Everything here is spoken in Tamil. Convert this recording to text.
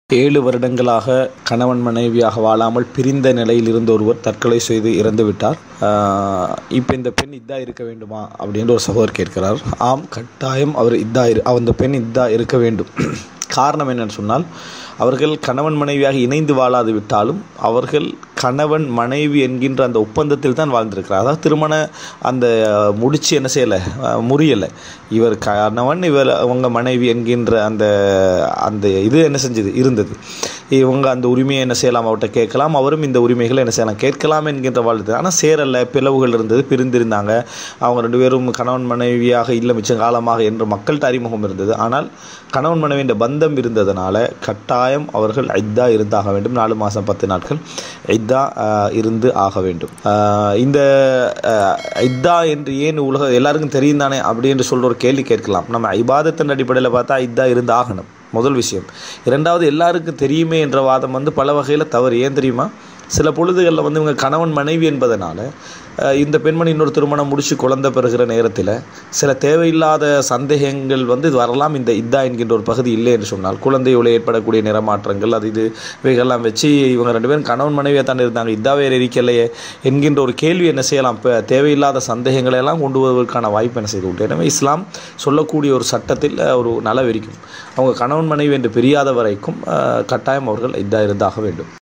ஏழு வருடங்களாக கணவன் மனைவியாக வாழாமல் பிரிந்த நிலையில் இருந்த ஒருவர் தற்கொலை செய்து இறந்து விட்டார் இப்போ இந்த பெண் இதா இருக்க வேண்டுமா அப்படின்னு ஒரு சகோதரர் கேட்கிறார் ஆம் கட்டாயம் அவர் இதா இரு அந்த பெண் இதா இருக்க வேண்டும் காரணம் என்னன்னு சொன்னால் அவர்கள் கணவன் மனைவியாக இணைந்து வாழாது விட்டாலும் அவர்கள் கணவன் மனைவி என்கின்ற அந்த ஒப்பந்தத்தில் தான் வாழ்ந்திருக்கிறார் அதாவது திருமண அந்த முடிச்சு என்ன செய்யலை முறியலை இவர் கணவன் இவர் அவங்க மனைவி என்கின்ற அந்த அந்த இது என்ன செஞ்சது இருந்தது இவங்க அந்த உரிமையை என்ன செய்யலாம் அவர்கிட்ட கேட்கலாம் அவரும் இந்த உரிமைகளை என்ன செய்யலாம் கேட்கலாம் என்கின்ற வாழ்த்து ஆனால் சேரலை பிளவுகள் இருந்தது பிரிந்திருந்தாங்க அவங்க ரெண்டு பேரும் கணவன் மனைவியாக இல்லை மிச்சம் காலமாக என்று மக்கள்கிட்ட அறிமுகம் இருந்தது ஆனால் கணவன் மனைவியின் பந்தம் இருந்ததுனால கட்டாயம் அவர்கள் ஐத்தா இருந்தாக வேண்டும் நாலு மாதம் பத்து நாட்கள் ஐத்தா இருந்து ஆக வேண்டும் இந்த ஐத்தா என்று ஏன் உலக எல்லாருக்கும் தெரியும் தானே அப்படி என்று சொல்கிற ஒரு கேள்வி கேட்கலாம் நம்ம ஐபாதத்தின் அடிப்படையில் பார்த்தா ஐத்தா இருந்து ஆகணும் முதல் விஷயம் இரண்டாவது எல்லாருக்கும் தெரியுமே என்ற வாதம் வந்து பல வகையில் தவறு ஏன் தெரியுமா சில பொழுதுகளில் வந்து இவங்க கணவன் மனைவி என்பதனால இந்த பெண்மணி இன்னொரு திருமணம் முடித்து குழந்தை பெறுகிற நேரத்தில் சில தேவையில்லாத சந்தேகங்கள் வந்து இது வரலாம் இந்த இதா என்கின்ற ஒரு பகுதி இல்லை என்று சொன்னால் குழந்தையோட ஏற்படக்கூடிய நிறமாற்றங்கள் அது இது இவைகள்லாம் வச்சு இவங்க ரெண்டு பேரும் கணவன் மனைவியாக தானே இருந்தாங்க இதா வேறு இருக்கலையே என்கின்ற ஒரு கேள்வி என்ன செய்யலாம் இப்போ தேவையில்லாத சந்தேகங்களை எல்லாம் கொண்டு வருவதற்கான வாய்ப்பு என்ன செய்து உண்டு எனவே இஸ்லாம் சொல்லக்கூடிய ஒரு சட்டத்தில் ஒரு நலவெறிக்கும் அவங்க கணவன் மனைவி என்று பிரியாத வரைக்கும் கட்டாயம் அவர்கள் இதா இருந்தாக வேண்டும்